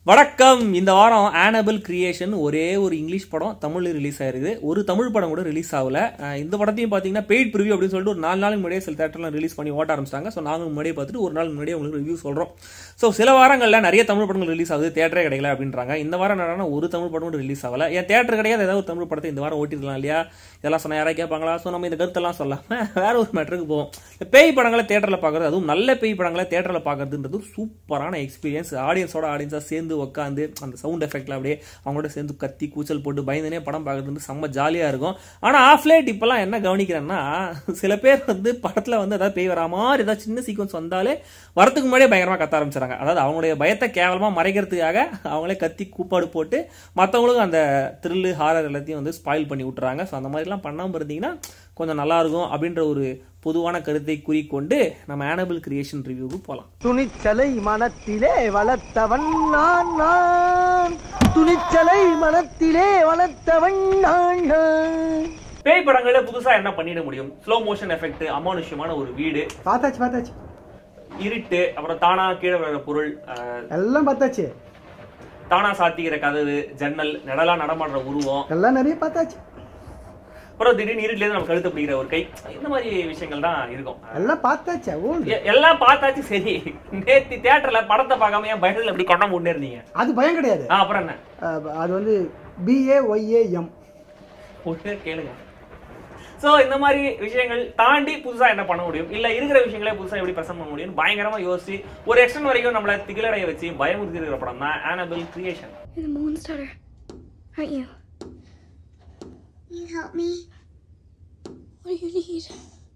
வணக்கம் இந்த வாரம் ஆனபிள் கிரியேஷன் ஒரே ஒரு இங்கிலீஷ் படம் தமிழ்ல ரிலீஸ் ஆயிருக்குது ஒரு தமிழ் படம் கூட ரிலீஸ் ஆகல அஹ் இந்த படத்தையும் பார்த்தீங்கன்னா பெய்ட் ப்ரிவியூ அப்படின்னு சொல்லிட்டு ஒரு நாலு நாள் முன்னாடியே சில தேட்டர்லாம் ரிலீஸ் பண்ணி ஓட்ட ஆரம்பிச்சிட்டாங்க ஸோ நாங்கள் முன்னாடியே பார்த்துட்டு ஒரு நாள் முன்னாடியே உங்களுக்கு ரிவ்யூ சொல்கிறோம் ஸோ சில வாரங்களில் நிறைய தமிழ் படங்கள் ரிலீஸ் ஆகுது தேட்டரே கிடைக்கல அப்படின்றாங்க இந்த வாரம் என்னன்னா ஒரு தமிழ் படம் கூட ரிலீஸ் ஆகல ஏன் தேட்டர் கிடையாது ஏதாவது ஒரு தமிழ் படத்தை இந்த வாரம் ஓட்டிருக்கலாம் இல்லையா இதெல்லாம் சொன்ன யாராவது கேட்பாங்களா ஸோ நம்ம இந்த கருத்தெல்லாம் சொல்லாம வேற ஒரு மேட்டருக்கு போவோம் இந்த பேய் படங்களை தேட்டரில் பார்க்குறது அதுவும் நல்ல பேய் படங்களை தேட்டரில் பார்க்கறதுன்றது ஒரு சூப்பரான எக்ஸ்பீரியன்ஸ் ஆடியன்ஸோட ஆடியன்ஸாக சேர்ந்து உட்காந்து அந்த சவுண்ட் எஃபெக்ட்ல அப்படியே அவங்களோட சேர்ந்து கத்தி கூச்சல் போட்டு பயந்துனே படம் பார்க்கறது செம்ம ஜாலியாக இருக்கும் ஆனால் ஆஃப் லைட் இப்போலாம் என்ன கவனிக்கிறேன்னா சில பேர் வந்து படத்தில் வந்து ஏதாவது பேய் வரா மாதிரி ஏதாவது சின்ன சீக்வன்ஸ் வந்தாலே வரதுக்கு முன்னாடியே பயங்கரமாக கத்த ஆரம்பிச்சிடறாங்க அதாவது அவங்களுடைய பயத்தை கேவலமாக மறைக்கிறதுக்காக அவங்களே கத்தி கூப்பாடு போட்டு மற்றவங்களுக்கும் அந்த த்ரில்லு ஹாரர் எல்லாத்தையும் வந்து ஸ்பாயில் பண்ணி விட்டுறாங்க ஸோ அந்த மாதிரிலாம் பண்ணாமல் இருந்தீங்கன்னா கொஞ்சம் நல்லா இருக்கும் அப்படின்ற ஒரு பொதுவான கருத்தை குறிக்கொண்டு நம்ம ஆனபிள் கிரியேஷன் ரிவ்யூக்கு போகலாம் துணிச்சலை மனத்திலே வளர்த்தவன் நான் நான் துணிச்சலை மனத்திலே வளர்த்தவன் நான் நான் பேய் படங்கள்ல புதுசா என்ன பண்ணிட முடியும் ஸ்லோ மோஷன் எஃபெக்ட் அமானுஷ்யமான ஒரு வீடு பார்த்தாச்சு பார்த்தாச்சு இருட்டு அப்புறம் தானா கீழே விழுற பொருள் அஹ், எல்லாம் பார்த்தாச்சு தானா சாத்திக்கிற கதவு ஜன்னல் நடலா நடமாடுற உருவம் எல்லாம் நிறைய பார்த்தாச்சு அப்புறம் திடீர்னு இருட்டுல நம்ம கழுத்து பிடிக்கிற ஒரு கை இந்த மாதிரி விஷயங்கள் தான் இருக்கும் எல்லாம் பார்த்தாச்சு ஓல்டு எ- எல்லாம் பார்த்தாச்சு சரி நேத்தி தியேட்டர்ல படத்தை பார்க்காம ஏன் பயத்துல இப்படி கொண்ட முன்னே இருந்தீங்க அது பயம் கிடையாது ஆ, அப்புறம் என்ன அஹ் அது வந்து பிஏ ஒய்ஏஎம் போட்டு கேளுங்க சோ இந்த மாதிரி விஷயங்கள் தாண்டி புதுசா என்ன பண்ண முடியும் இல்ல இருக்கிற விஷயங்களே புதுசா எப்படி பிரசன்ட் பண்ண முடியும் பயங்கரமா யோசிச்சு ஒரு எக்ஸ்டன் வரைக்கும் நம்மள திகிலடைய வச்சு பயமுறுத்தி இருக்கிற படம் தான் Annabelle creation You're the moon's daughter, aren't you? Will you help me? What do you need?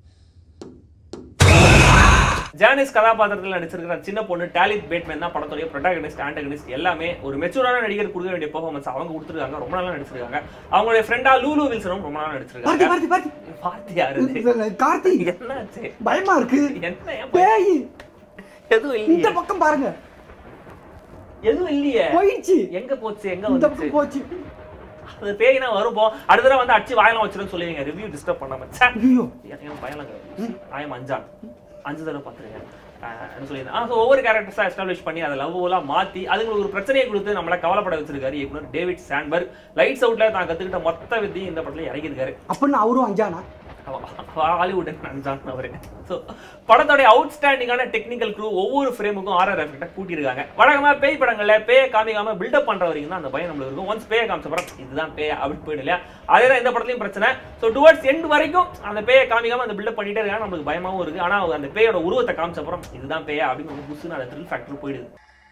Janice கதாபாத்திரத்தில் நடிச்சிருக்கிற சின்ன பொண்ணு டாலித் பேட்மேன் தான் படத்துடைய ப்ரொட்டாகனிஸ்ட் ஆண்டகனிஸ்ட் எல்லாமே ஒரு மெச்சூரான நடிகர் கொடுக்க வேண்டிய பெர்ஃபார்மன்ஸ் அவங்க கொடுத்துருக்காங்க ரொம்ப நல்லா நடிச்சிருக்காங்க அவங்களுடைய ஃப்ரெண்டா லூலு வில்சனும் ரொம்ப நல்லா பார்த்தி நடிச்சிருக்காங்க பார்த்தி பார்த்தி பார்த்தி யாரு கார்த்தி என்னாச்சு பயமா இருக்கு என்ன ஏன் பயம்? பேய் எதுவும் இந்த இல்லையே பக்கம் பாருங்க எதுவும் இல்லையே போயிடுச்சு எங்க போச்சு எங்க இந்த வந்துச்சு பக்கம் போச்சு அது பேய்னா வரும் போ அடுத்த தடவை வந்து அடிச்சு வாயெல்லாம் வச்சிருன்னு சொல்லுவீங்க ரிவ்யூ டிஸ்டர்ப் பண்ணாம ச்சே. ஐயோ எனக்கு பயலாம் கிடையாது ஆயம் அஞ்சான் அஞ்சு தடவை பார்த்துருக்கேன் சொல்லியிருந்தேன் ஆ ஸோ ஒவ்வொரு கேரக்டர்ஸாக எஸ்டாப்ளிஷ் பண்ணி அதை லவ்லாம் மாற்றி அதுங்களுக்கு ஒரு பிரச்சனையை கொடுத்து நம்மளை கவலைப்பட வச்சிருக்காரு இயக்குனர் டேவிட் சாண்பர்க் லைட்ஸ் அவுட்ல தான் கத்துக்கிட்ட மொத்த வித்தையும் இந்த படத்துல இறங்கியிருக்காரு அப்படின்னு அவரும் அஞ்சானா ஹாலிவுட் அஞ்சான் அவரு ஸோ படத்தோடைய அவுட்ஸ்டாண்டிங்கான டெக்னிக்கல் க்ரூ ஒவ்வொரு ஃப்ரேமுக்கும் ஆர்ஆர் எஃபெக்டா கூட்டியிருக்காங்க வழக்கமா பேய் படங்கள்ல பேய காமிக்காம பில்டப் பண்ற வரைக்கும் தான் அந்த பயம் நம்மளுக்கு இருக்கும் ஒன்ஸ் பேய காமிச்ச படம் இதுதான் பேய அப்படி போயிடும் இல்லையா அதே தான் இந்த படத்துலயும் பிரச்சனை ஸோ டுவர்ட்ஸ் எண்ட் வரைக்கும் அந்த பேயை காமிக்காம அந்த பில்டப் பண்ணிட்டே இருக்காங்க நம்மளுக்கு பயமாவும் இருக்கு ஆனா அந்த பேயோட உருவத்தை காமிச்ச அப்புறம் இதுதான் பேயா அப்படின்னு ஒரு புதுசு அந்த த்ரில் ஃபேக்டர் போயிடுது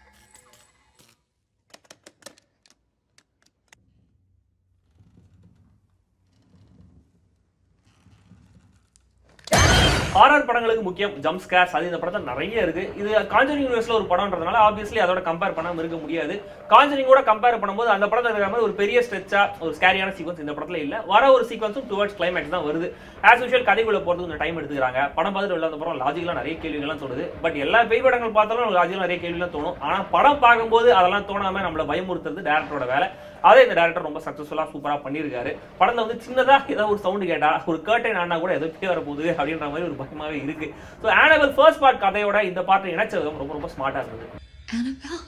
ஹாரர் படங்களுக்கு முக்கியம் ஜம்ப் ஸ்கேர்ஸ் அது இந்த படத்துல நிறைய இருக்கு இது காஞ்சரிங் யூனிவர்ஸ்ல ஒரு படம்ன்றதுனால ஆப்வியஸ்லி அதோட கம்பேர் பண்ணாம இருக்க முடியாது காஞ்சரிங் கூட கம்பேர் பண்ணும்போது அந்த படத்துல இருக்கிற மாதிரி ஒரு பெரிய ஸ்ட்ரெச்சா ஒரு ஸ்கேரியான சீக்வன்ஸ் இந்த படத்துல இல்ல வர ஒரு சீக்வன்ஸும் டுவர்ட்ஸ் கிளைமேக்ஸ் தான் வருது ஆஸ் யூஷுவல் கதைக்குள்ள போறது கொஞ்சம் டைம் எடுத்துக்கிறாங்க படம் பார்த்துட்டு வெளில வந்த படம் லாஜிக்கலா நிறைய கேள்விகள்லாம் தோணுது பட் எல்லா பேய் படங்கள் பார்த்தாலும் லாஜிக்கலா நிறைய கேள்விலாம் தோணும் ஆனா படம் பார்க்கும்போது அதெல்லாம் தோணாம நம்மள பயமுறுத்துறது டேரக்டரோட வேலை அதே இந்த டேரக்டர் ரொம்ப சக்சஸ்ஃபுல்லா சூப்பரா பண்ணியிருக்காரு படத்துல வந்து சின்னதா ஏதோ ஒரு சவுண்ட் கேட்டா ஒரு கர்டைன் ஆனா கூட ஏதோ பேய் வர போகுது அப்படின்ற மாதிரி ஒரு பயமாவே இருக்கு ஸோ ஆனபிள் ஃபர்ஸ்ட் பார்ட் கதையோட இந்த பார்ட்டை இணைச்ச விதம் ரொம்ப ரொம்ப ஸ்மார்ட்டா இருந்தது Annabelle?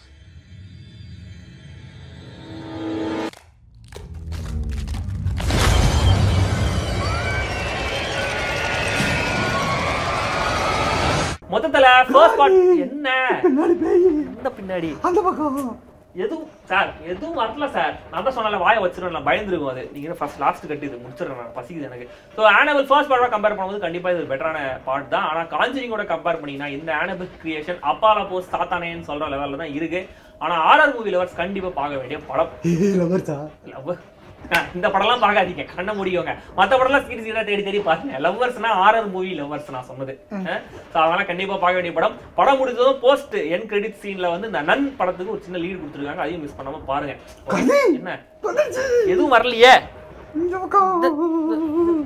மொத்தத்துல ஃபர்ஸ்ட் பார்ட் என்ன பின்னாடி பேய் இந்த பின்னாடி அந்த பக்கம் எதுவும் சார் எதுவும் வரல சார் நான் தான் சொன்னால வாய வச்சிருவேன் நான் பயந்துருக்கும் அது நீங்க ஃபர்ஸ்ட் லாஸ்ட் கட்டி இது முடிச்சிடுறேன் நான் பசிக்குது எனக்கு ஸோ ஆனபிள் ஃபர்ஸ்ட் பார்ட்டோட கம்பேர் பண்ணும்போது கண்டிப்பா இது பெட்டரான பார்ட் தான் ஆனா காஞ்சரிங்கோட கம்பேர் பண்ணீங்கன்னா இந்த ஆனபிள் கிரியேஷன் அப்பால போஸ் தாத்தானேன்னு சொல்ற லெவல்ல தான் இருக்கு ஆனா ஆர்ஆர் மூவி லவர்ஸ் கண்டிப்பா பார்க்க வேண்டிய படம் லவர்ஸா லவ் இந்த படம்லாம் பார்க்காதீங்க கண்ண முடியுங்க மத்த படம்லாம் சீரி சீரா தேடி தேடி பாருங்க லவ்வர்ஸ்னா ஆர்ஆர் மூவி லவ்வர்ஸ் நான் சொன்னது ஸோ அதெல்லாம் கண்டிப்பா பார்க்க வேண்டிய படம் படம் முடிஞ்சதும் போஸ்ட் என் கிரெடிட் சீன்ல வந்து இந்த நன் படத்துக்கு ஒரு சின்ன லீடு கொடுத்துருக்காங்க அதையும் மிஸ் பண்ணாம பாருங்க என்ன வந்துருச்சு எதுவும் வரலையே இந்த பக்கம்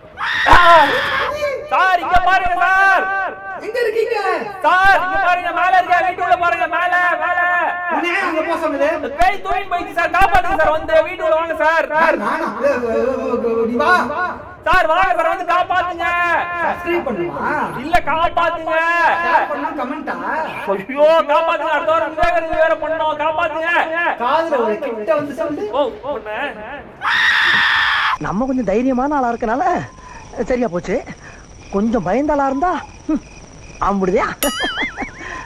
சார் இங்க பாருங்க சார் எங்க இருக்கீங்க சார் இங்க பாருங்க மேல இருக்க வீட்டுக்குள்ள பாருங்க மேல மேல உன்னை ஏன் அங்க போக சொன்னது இந்த பேய் தூக்கி போயிடுச்சு சார் காப்பாத்துங்க சார் வந்து வீட்டுக்குள்ள வாங்க சார் நானா? ஏ, ஏ, ஏ, நீ வா சார் வாங்க சார் வந்து காப்பாத்துங்க சப்ஸ்கிரைப் பண்ணுமா இல்ல காப்பாத்துங்க ஷேர் பண்ணா கமெண்டா ஐயோ காப்பாத்துங்க அடுத்த வாரம் விவேகருக்கு வேற பண்ணோம் காப்பாத்துங்க காதுல ஒரு கிட்ட வந்து சொல்லு ஓ பொண்ணு நம்ம கொஞ்சம் தைரியமான ஆளா இருக்கனால சரியா போச்சு கொஞ்சம் பயந்த ஆளா இருந்தா ஹம், அம்பிடுதியா